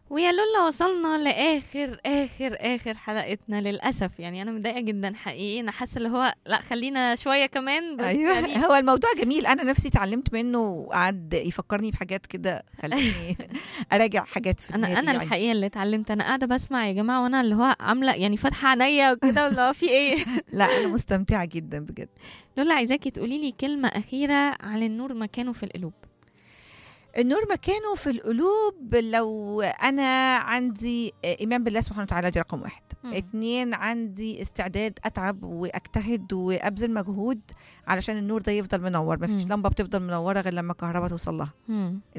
ويا لولا وصلنا لاخر اخر اخر حلقتنا للاسف يعني انا متضايقه جدا حقيقي انا حاسه اللي هو لا خلينا شويه كمان بس ايوه يعني هو الموضوع جميل انا نفسي اتعلمت منه وقعد يفكرني بحاجات كده خلاني اراجع حاجات في انا دماغي انا يعني. الحقيقه اللي اتعلمت انا قاعده بسمع يا جماعه وانا اللي هو عامله يعني فاتحه عينيا وكده اللي هو في ايه لا انا مستمتعه جدا بجد لولا عايزاكي تقولي لي كلمه اخيره عن النور مكانه في القلوب النور مكانه في القلوب لو انا عندي ايمان بالله سبحانه وتعالى دي رقم واحد مم. اتنين عندي استعداد اتعب واجتهد وابذل مجهود علشان النور ده يفضل منور مفيش مم. لمبه بتفضل منوره غير لما الكهرباء توصل لها مم.